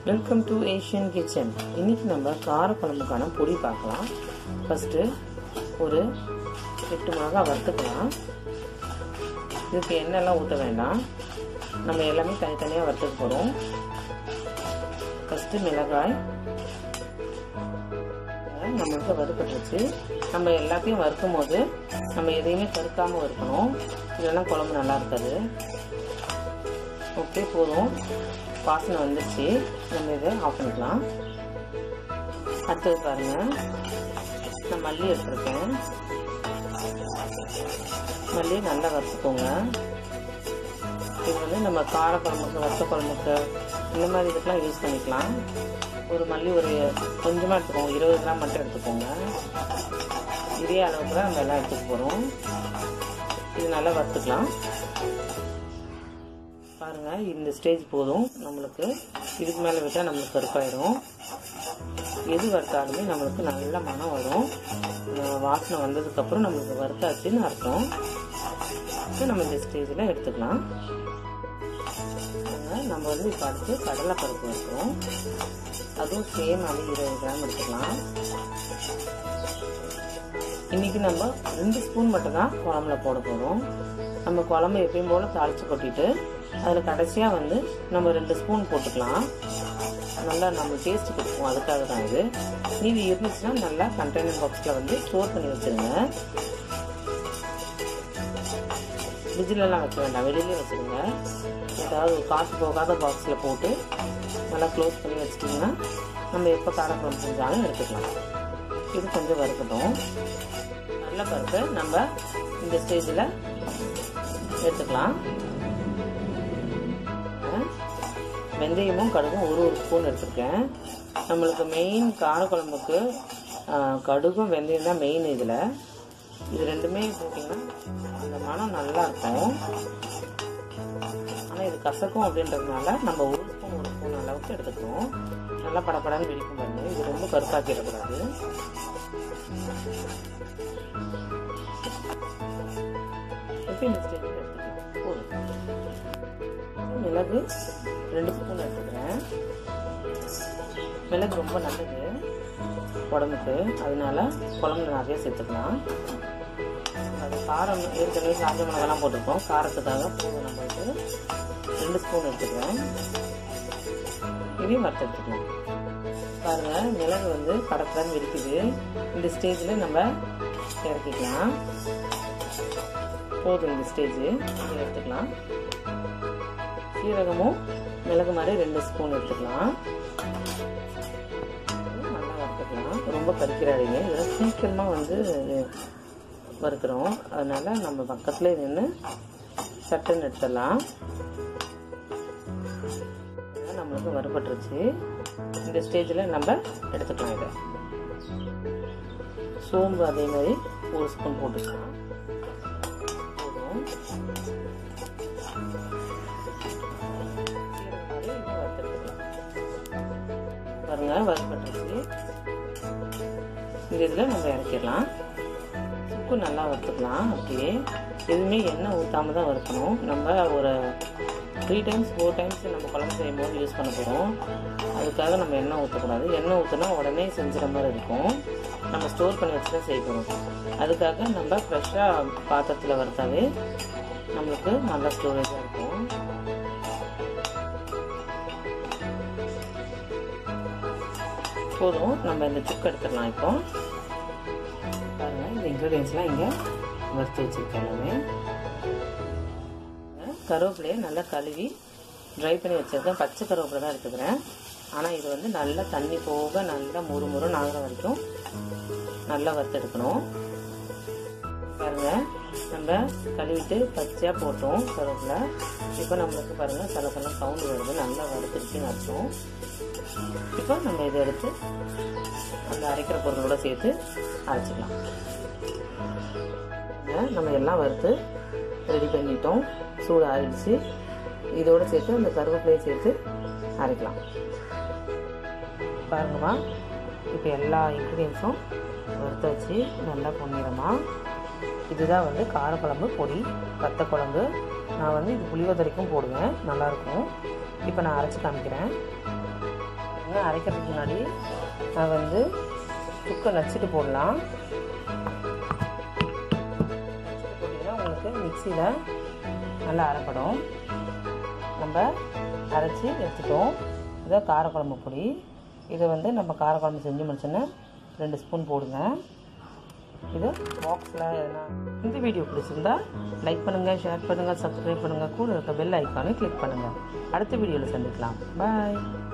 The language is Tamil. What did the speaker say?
வெல்கம் டு ஏஷியன் கிச்சன் இன்னைக்கு நம்ம காரக்குழம்புக்கான பொடி பார்க்கலாம் ஃபஸ்ட்டு ஒரு எட்டு மிளகா வறுத்துக்கலாம் இதுக்கு எண்ணெய்லாம் ஊற்ற வேண்டாம் நம்ம எல்லாமே தனித்தனியாக வறுத்துக்க போகிறோம் ஃபஸ்ட்டு மிளகாய் நம்மளுக்கு வறுப்பட்டுருச்சு நம்ம எல்லாத்தையும் வறுக்கும் போது நம்ம எதையுமே கருக்காமல் வறுக்கணும் இல்லைன்னா குழம்பு நல்லா இருக்காது ஓகே போதும் வாசனை வந்துச்சு நம்ம இதை ஆஃப் பண்ணிக்கலாம் அடுத்தது பாருங்க நான் மல்லி எடுத்துருக்கேன் மல்லி நல்லா வறுத்துக்கோங்க இது வந்து நம்ம கார குழம்புக்கு வறுத்த குழம்புக்கு இந்த மாதிரி இதுக்கெலாம் யூஸ் பண்ணிக்கலாம் ஒரு மல்லி ஒரு கொஞ்சமாக எடுத்துக்கோங்க இருபது கிராம் மட்டும் எடுத்துக்கோங்க இதே அளவுக்கு தான் நம்ம எல்லாம் எடுத்துக்க போகிறோம் இது நல்லா வறுத்துக்கலாம் பாருங்கள் இந்த ஸ்டேஜ் போதும் நம்மளுக்கு இதுக்கு மேலே விட்டால் நம்மளுக்கு கருப்பாயிடும் எது வறுத்தாலுமே நம்மளுக்கு நல்ல மனம் வரும் வாசனை வந்ததுக்கப்புறம் நம்மளுக்கு வறுத்தாச்சுன்னு அர்த்தம் நம்ம இந்த ஸ்டேஜில் எடுத்துக்கலாம் நம்ம வந்து இப்போ அடுத்து கடலைப்பருப்பு வைக்கிறோம் அதுவும் சேம் அது இருபது கிராம் எடுத்துக்கலாம் இன்றைக்கி நம்ம ரெண்டு ஸ்பூன் மட்டும்தான் குழம்புல போட போகிறோம் நம்ம குழம்பு எப்பயும் போல் தாளித்து கொட்டிட்டு அதில் கடைசியாக வந்து நம்ம ரெண்டு ஸ்பூன் போட்டுக்கலாம் நல்லா நம்ம டேஸ்ட் கொடுக்கும் அதுக்காக தான் இது மீதி இருந்துச்சுன்னா நல்லா கண்டெய்னர் பாக்ஸில் வந்து ஸ்டோர் பண்ணி வச்சுருங்க ஃப்ரிட்ஜிலலாம் வைக்க வேண்டாம் வெளியிலே வச்சுருங்க ஏதாவது காற்று போகாத பாக்ஸில் போட்டு நல்லா க்ளோஸ் பண்ணி வச்சிட்டிங்கன்னா நம்ம எப்போ காரக்குழம்பு செஞ்சாலும் எடுத்துக்கலாம் இது கொஞ்சம் வறுக்கட்டும் நல்ல பருப்பு நம்ம இந்த ஸ்டேஜில் எடுத்துக்கலாம் வெந்தயமும் கடுகும் ஒரு ஒரு ஸ்பூன் எடுத்துருக்கேன் நம்மளுக்கு மெயின் காரக்குழம்புக்கு கடுகும் வெந்தயம் தான் மெயின் இதில் இது ரெண்டுமே போட்டிங்கன்னா அந்த மனம் நல்லா இருக்கும் ஆனால் இது கசக்கும் அப்படின்றதுனால நம்ம ஒரு ஸ்பூன் ஒரு ஸ்பூன் அளவுக்கு எடுத்துக்கிறோம் நல்லா படப்படன்னு பிடிக்கும் பாருங்க இது ரொம்ப கருப்பாக்கிடக்கூடாது இப்போ இந்த ஸ்டேஜில் எடுத்துக்கலாம் போதும் மிளகு ரெண்டு ஸ்பூன் எடுத்துக்கிறேன் மிளகு ரொம்ப நல்லது உடம்புக்கு அதனால குழம்புல நிறைய சேர்த்துக்கலாம் அது காரம் ஏற்கனவே காஞ்ச மிளகாலாம் போட்டிருக்கோம் காரத்துக்காக போதும் நம்மளுக்கு ரெண்டு ஸ்பூன் எடுத்துக்கிறேன் இதையும் வறுத்து எடுத்துக்கலாம் பாருங்க மிளகு வந்து கடற்கடன் இருக்குது இந்த ஸ்டேஜில் நம்ம இறக்கிக்கலாம் போதும் இந்த ஸ்டேஜ் எடுத்துக்கலாம் சீரகமும் மிளகு மாதிரி ரெண்டு ஸ்பூன் எடுத்துக்கலாம் நல்லா வறுத்துக்கலாம் ரொம்ப கறிக்கிறாடிங்க இதெல்லாம் சீக்கிரமாக வந்து வறுக்கிறோம் அதனால நம்ம பக்கத்துலேயே நின்று சட்டுன்னு எடுத்துடலாம் நம்மளுக்கு வறுபட்டுருச்சு இந்த ஸ்டேஜில் நம்ம எடுத்துக்கலாம் இதை சோம்பு அதே மாதிரி ஒரு ஸ்பூன் போட்டுக்கலாம் போதும் பாருங்க வறுபட்டுருச்சு இந்த இதில் நம்ம இறக்கிடலாம் உப்பு நல்லா வறுத்துக்கலாம் அப்படியே எதுவுமே எண்ணெய் ஊற்றாம தான் வறுக்கணும் நம்ம ஒரு த்ரீ டைம்ஸ் ஃபோர் டைம்ஸ் நம்ம குழம்பு செய்யும் போது யூஸ் பண்ண போகிறோம் அதுக்காக நம்ம எண்ணெய் ஊற்றக்கூடாது எண்ணெய் ஊற்றினா உடனே செஞ்சுற மாதிரி இருக்கும் நம்ம ஸ்டோர் பண்ணி வச்சு தான் செய்யணும் அதுக்காக நம்ம ஃப்ரெஷ்ஷாக பாத்திரத்தில் வறுத்தாவே நம்மளுக்கு நல்லா ஸ்டோரேஜாக இருக்கும் போதும் நம்ம இந்த சுக்கு எடுத்துடலாம் இப்போ பாருங்க இந்த இன்க்ரீடியன்ஸ்லாம் இங்கே வறுத்து வச்சுருக்கேன் எல்லாமே கருவேப்பிலையை நல்லா கழுவி ட்ரை பண்ணி வச்சுருக்கேன் பச்சை கருவேப்பிலை தான் எடுத்துக்கிறேன் ஆனால் இது வந்து நல்லா தண்ணி போக நல்லா முறு முறு ஆகிற வரைக்கும் நல்லா வறுத்தெடுக்கணும் பாருங்க நம்ம கழுவிட்டு பச்சையாக போட்டோம் கருவேப்பிலை இப்போ நம்மளுக்கு பாருங்கள் சில சில சவுண்டு வருது நல்லா வறுத்துருச்சுன்னு அர்த்தம் இப்போ நம்ம இதை எடுத்து அந்த அரைக்கிற பொருளோட சேர்த்து அரைச்சிக்கலாம் நம்ம எல்லாம் வறுத்து ரெடி பண்ணிட்டோம் சூடு ஆயிடுச்சு இதோட சேர்த்து அந்த கருவேப்பிலையை சேர்த்து அரைக்கலாம் பாருங்கம்மா இப்போ எல்லா இன்க்ரீடியன்ஸும் வறுத்து வச்சு நல்லா பொன்னிறமாக இதுதான் வந்து காரக்குழம்பு பொடி வத்த குழம்பு நான் வந்து இது புளியோதரைக்கும் போடுவேன் நல்லாயிருக்கும் இப்போ நான் அரைச்சி காமிக்கிறேன் இன்னும் அரைக்கிறதுக்கு முன்னாடி நான் வந்து சுக்கை நச்சுட்டு போடலாம் போட்டிங்கன்னா உங்களுக்கு மிக்சியில் நல்லா அரைப்படும் நம்ம அரைச்சி எடுத்துட்டோம் இதை காரக்குழம்பு பொடி இதை வந்து நம்ம காரக்குழம்பு செஞ்சு முடிச்சோன்னா ரெண்டு ஸ்பூன் போடுங்க இது பாக்ஸில் எதனா இந்த வீடியோ பிடிச்சிருந்தா லைக் பண்ணுங்கள் ஷேர் பண்ணுங்கள் சப்ஸ்கிரைப் பண்ணுங்கள் கூட இருக்க பெல் ஐக்கானை கிளிக் பண்ணுங்கள் அடுத்த வீடியோவில் சந்திக்கலாம் பாய்